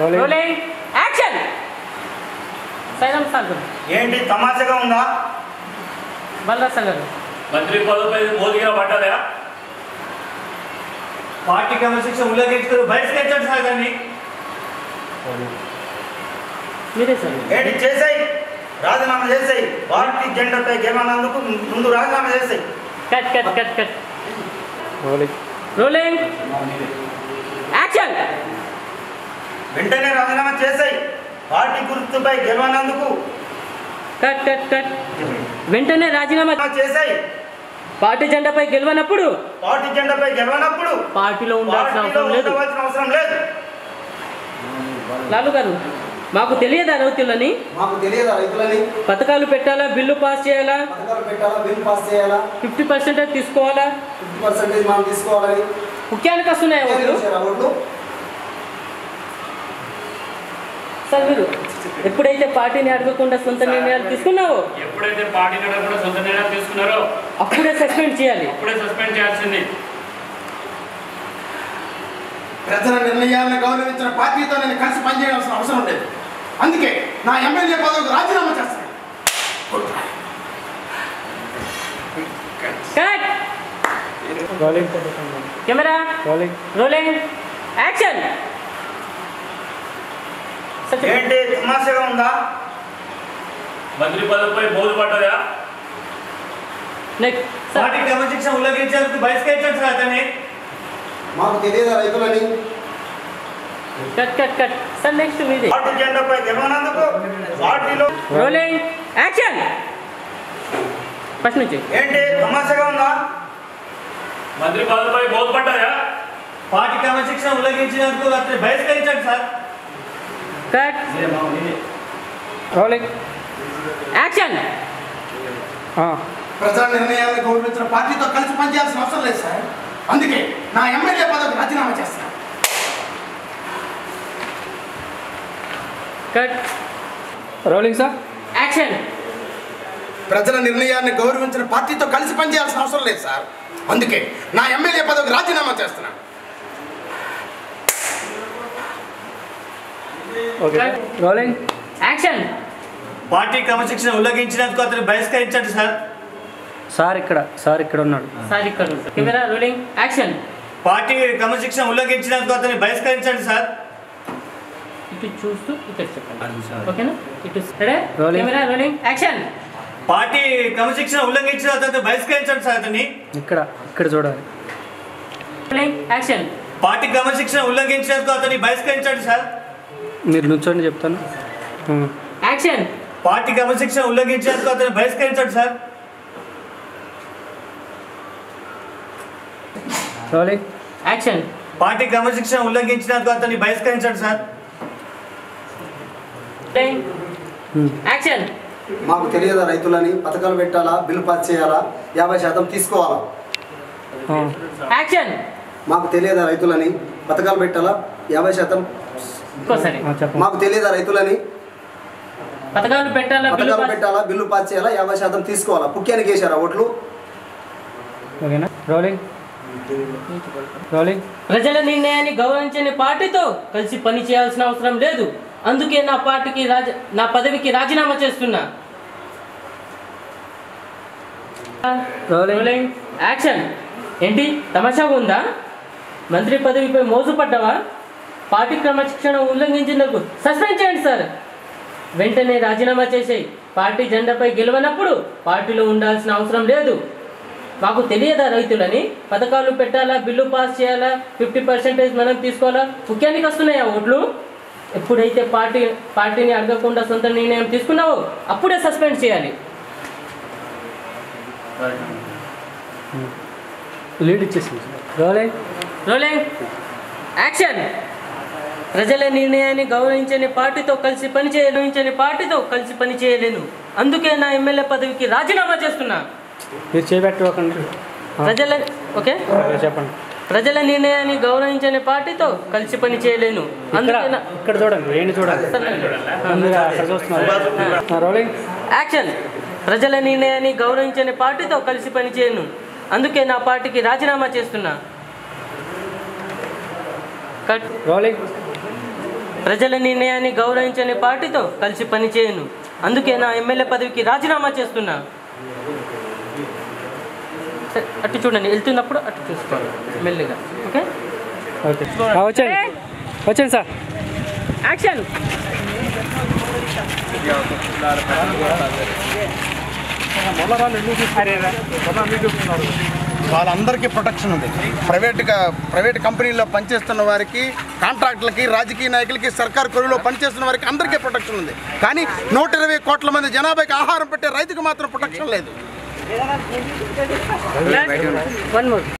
Rolling action xylem sir గారు ఏంటి తమాషగా ఉందా బలరాజ్ సార్ గారు మంత్రి పదవిపై మోదీగా పడ్డదా పార్టీ క్రమశిక్షణ ఉల్లంఘించుకుని బహిష్కరించండి సార్ దాన్ని మీరే సార్ ఏంటి చేసాయి రాజీనామా చేసాయి పార్టీ జెండాపై గెలవనందుకు ముందు రాజీనామా చేసాయి cut cut cut cut rolling action వెంటనే రాజీనామా చేసాయి పార్టీ గుర్తుపై గెలవనందుకు కట్ కట్ కట్ వెంటనే రాజీనామా రాజీనామా చేసాయి పార్టీ జెండాపై గెలవనప్పుడు పార్టీ జెండాపై గెలవనప్పుడు పార్టీలో ఉండాల్సిన పార్టీలో అవసరం లేదు ఉండవలసిన అవసరం లేదు లాలు గారు మాకు తెలియదా రైతులని మాకు తెలియదా రైతులని పథకాలు పెట్టాలా బిల్లు పాస్ చేయాలా పథకాలు పెట్టాలా బిల్ పాస్ చేయాలా ఫిఫ్టీ పర్సెంటేజ్ తీసుకోవాలా ఫిఫ్టీ పర్సెంటేజ్ మనం తీసుకోవాలని ముఖ్యానికి వస్తున్నాయి ఓట్లు చేశారా ఓట్లు సార్ మీరు ఎప్పుడైతే పార్టీని అడగకుండా సొంత నిర్ణయాలు తీసుకున్నావో ఎప్పుడైతే పార్టీ కూడా సొంత నిర్ణయాలు తీసుకున్నారో అప్పుడే సస్పెండ్ చేయాలి అప్పుడే సస్పెండ్ చేయాల్సింది ప్రజల నిర్ణయాలను గౌరవించిన పార్టీతో నేను కలిసి పనిచేయాల్సిన అవసరం లేదు అందుకే నా ఎమ్మెల్యే పదవికి రాజీనామా చేస్తాను కట్ కెమెరా రోలింగ్ యాక్షన్ ఏంటి తమాషగా ఉందా మంత్రి పదవిపై మోదీ పడ్డదా నెక్స్ట్ పార్టీ క్రమశిక్షణ ఉల్లంఘించేందుకు బహిష్కరించండి సార్ దాన్ని మాకు తెలియదా రైతులని cut cut cut sir next మీది పార్టీ జెండాపై గెలవనందుకు పార్టీలో రోలింగ్ యాక్షన్ ఫస్ట్ నుంచి ఏంటి తమాషగా ఉందా మంత్రి పదవిపై మోదీ పడ్డదా పార్టీ క్రమశిక్షణ ఉల్లంఘించినందుకు అతన్ని బహిష్కరించండి సార్ కట్ రోలింగ్ యాక్షన్ ప్రజల నిర్ణయాలను గౌరవించిన పార్టీతో కలిసి పనిచేయాల్సిన అవసరం లేదు సార్ అందుకే నా ఎమ్మెల్యే పదవికి రాజీనామా చేస్తాను కట్ రోలింగ్ సార్ యాక్షన్ ప్రజల నిర్ణయాన్ని గౌరవించిన పార్టీతో కలిసి పనిచేయాల్సిన అవసరం లేదు సార్ అందుకే నా ఎమ్మెల్యే పదవికి రాజీనామా చేస్తున్నాను ఓకే రోలింగ్ యాక్షన్ పార్టీ క్రమశిక్షణ ఉల్లంఘించినందుకు అతన్ని బహిష్కరించండి సార్ సార్ ఇక్కడ సార్ ఇక్కడ ఉన్నాడు సార్ ఇక్కడ కెమెరా రోలింగ్ యాక్షన్ పార్టీ క్రమశిక్షణ ఉల్లంఘించినందుకు అతన్ని బహిష్కరించండి సార్ ఇటు చూస్తూ ఇక్కడ చెప్పండి ఓకేనా ఇటు ready Rolling. Camera rolling action party క్రమశిక్షణ ఉల్లంఘించిన అతన్ని బహిష్కరించండి సార్ అతన్ని ఇక్కడ ఇక్కడ చూడాలి రోలింగ్ యాక్షన్ పార్టీ క్రమశిక్షణ ఉల్లంఘించినందుకు అతన్ని బహిష్కరించండి సార్ మీరు నుంచోండి చెప్తాను ఉమ్. యాక్షన్ పార్టీ క్రమశిక్షణ ఉల్లంఘించినందుకు అతన్ని బహిష్కరించండి సార్ రోలింగ్ యాక్షన్ పార్టీ క్రమశిక్షణ ఉల్లంఘించినందుకు అతన్ని బహిష్కరించండి సార్ రోలింగ్ యాక్షన్ మాకు తెలియదా రైతులని పథకాలు పెట్టాలా బిల్ పాస్ చేయాలా యాభై శాతం తీసుకోవాలా ఆ. యాక్షన్ మాకు తెలియదా రైతులని పథకాలు పెట్టాలా యాభై శాతం ఇంకోసారి ఆ, చెప్పండి మాకు తెలియదా రైతులని పథకాలు పెట్టాలా బిల్లు పథకాలు పాస్- పెట్టాలా బిల్లు పాస్ చేయాలా యాభై శాతం తీసుకోవాలా ముఖ్యానికి వేసారా ఓట్లు ఓకేనా రోలింగ్ రోలింగ్ ప్రజల నిర్ణయాన్ని గౌరవించని పార్టీతో కలిసి పని చేయాల్సిన అవసరం లేదు అందుకే నా పార్టీకి రాజ నా పదవికి రాజీనామా చేస్తున్నా రోలింగ్ రోలింగ్ యాక్షన్ ఏంటి తమాషాగా ఉందా మంత్రి పదవిపై మోజుపడ్డావా పార్టీ క్రమశిక్షణ ఉల్లంఘించినందుకు సస్పెండ్ చేయండి సార్ వెంటనే రాజీనామా చేసేయి పార్టీ జెండాపై గెలవనప్పుడు పార్టీలో ఉండాల్సిన అవసరం లేదు మాకు తెలియదా రైతులని పథకాలు పెట్టాలా బిల్లు పాస్ చేయాలా ఫిఫ్టీ పర్సెంటేజ్ మనం తీసుకోవాలా ముఖ్యానికి వస్తున్నాయా ఓట్లు ఎప్పుడైతే పార్టీ పార్టీని అడగకుండా సొంత నిర్ణయం తీసుకున్నావో అప్పుడే సస్పెండ్ చేయాలి లీడ్ ఇచ్చేసింది రోలింగ్ రోలింగ్ యాక్షన్ ప్రజల నిర్ణయాన్ని గౌరవించని పార్టీతో కలిసి పని చేయని పార్టీతో కలిసి పని చేయలేను అందుకే నా ఎమ్మెల్యే పదవికి రాజీనామా చేస్తున్నా మీరు చేపెట్టుకోకండి ఆ, ప్రజల ఓకే ఓకే, చెప్పండి ప్రజల నిర్ణయాన్ని గౌరవించని పార్టీతో కలిసి పని చేయలేను ఇక్కడ అందుకే నా ఇక్కడ చూడండి ఏంటి చూడాలి ముందుగా అక్కడ చూస్తున్నారు ఆ, రోలింగ్ యాక్షన్ ప్రజల నిర్ణయాన్ని గౌరవించని పార్టీతో కలిసి పని చేయను అందుకే నా పార్టీకి రాజీనామా చేస్తున్నా కట్ రోలింగ్ ప్రజల నిర్ణయాన్ని గౌరవించని పార్టీతో కలిసి పనిచేయను అందుకే నా ఎమ్మెల్యే పదవికి రాజీనామా చేస్తున్నా సరే, అటు చూడండి వెళ్తున్నప్పుడు అటు చూసుకోవాలి మెల్లిగా ఓకే ఓకే ఆ, వచ్చేయండి వచ్చేయండి సార్ యాక్షన్ వాళ్ళందరికీ ప్రొటెక్షన్ ఉంది ప్రైవేట్ ప్రైవేట్ కంపెనీల్లో పనిచేస్తున్న వారికి కాంట్రాక్టులకి రాజకీయ నాయకులకి సర్కార్ కొలువులో పనిచేస్తున్న వారికి అందరికీ ప్రొటెక్షన్ ఉంది కానీ నూట ఇరవై కోట్ల మంది జనాభాకి ఆహారం పెట్టే రైతుకు మాత్రం ప్రొటెక్షన్ లేదు వన్ మోర్